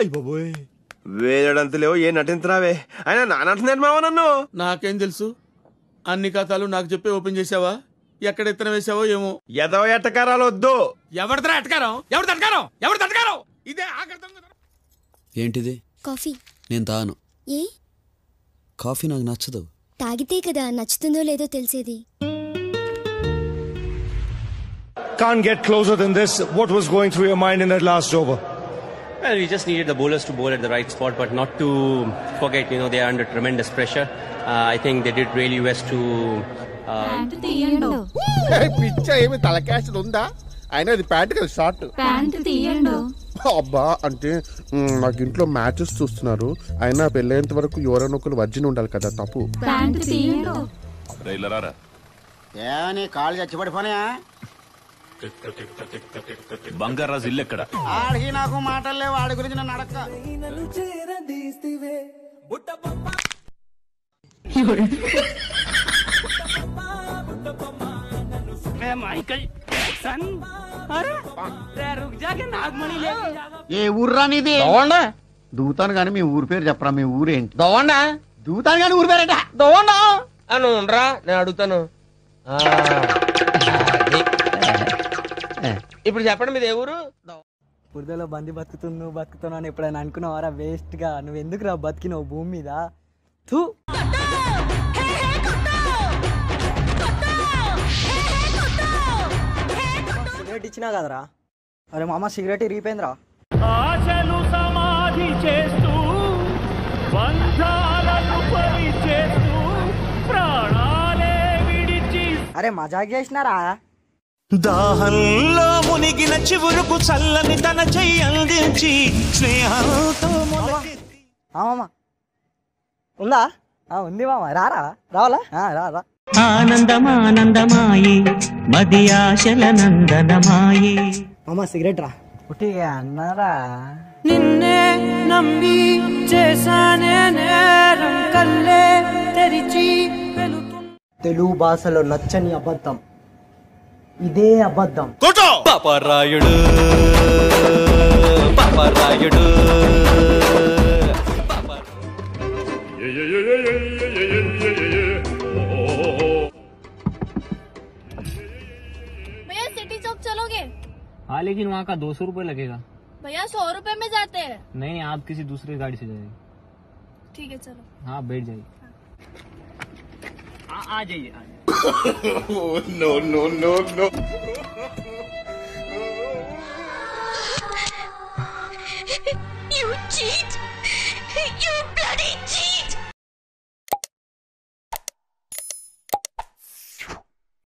అయ్యి బాబోయ్ వేలడంత లేవు ఏ నటించరావే ఆయన నా నటన మావ నన్ను నాకేం తెలుసు అన్ని కథలు నాకు చెప్పి ఓపెన్ చేసావా ఎక్కడ ఎత్తన వేసావో ఏమో ఎదవ ఎట్టకారాలు వద్దు ఎవరిదా అటకారం ఎవరి అటకారం ఎవరి అటకారం ఇదే ఆకర్తం ఏంటిది కాఫీ నేను తాను ఏ కాఫీ నాకు నచ్చదు తాగితే కదా నచ్చుతుందో లేదో తెలిసేది Can't get closer than this. What was going through your mind in that last over? Well, we just needed the bowlers to bowl at the right spot, but not to forget, you know, they are under tremendous pressure. Uh, I think they did really best to. Uh, పిచ్చ ఏమి తలకాశ ఉందా అయినా అది pant కదా short అబ్బా అంటే మ్, నాకు ఇంట్లో మ్యాచెస్ చూస్తున్నారు అయినా పెళ్ళేంత వరకు ఎవరైనా ఒకరు వర్జిన్ ఉండాలి కదా తప్పు ఏమని కాళ్ళు చచ్చిపడిపోయా బంగారాజు ఇల్లు ఎక్కడ ఆడికి నాకు మాటలు లేవు వాడి గురించి నన్ను అడక్క ఏ ఊర్రా నీది దవ్వండా దూతాను కానీ మీ ఊరి పేరు చెప్పరా మీ ఊరేంటి దవ్వండా దూతాను కానీ ఊరి పేరేట దవ్వండా అని ఉండరా నేను అడుగుతాను ఆ, అది. ఇప్పుడు చెప్పండి మీది ఏ ఊరు బురదలో బంది బతుకుతుంది నువ్వు బతుకుతున్నావు అని ఎప్పుడైనా అనుకున్నావారా వేస్ట్ గా నువ్వు ఎందుకు రా బతికినావు భూమి మీద థూ సిగరెట్ ఇచ్చినా కదరా అరే మామ సిగరెట్ ఇరిగిపోయిందిరా ఆశలు సమాధి చేస్తూ బంధాలను పరి చేస్తూ ప్రాణాలే విడిచి అరే మజాక్ చేసినారా దాహంలో మునిగిన చివురుకు చల్లని తన చెయ్యి అందించి స్నేహంతో ఆ మామ ఉందా ఆ, ఉంది మామ రారా రావాలా ఆ, రా రా ఆనందమానందమాయి మది ఆశల నందనమాయి మామ సిగరెట్ రా పుట్టిగా అన్నారా నిన్నే నమ్మి చేశానే నేరం కల్లే తెరిచి తెలుగు భాషలో నచ్చని అబద్ధం ఇదే అబద్ధం పాపరాయుడు పాపరాయుడు भैया सिटी चौक चलोगे हाँ लेकिन वहाँ का दो सौ रूपये लगेगा भैया सौ रुपए में जाते हैं नहीं आप किसी दूसरी गाड़ी से जाइए ठीक है चलो हाँ बैठ जाइए आ जाइए no no no no You cheat! You bloody cheat!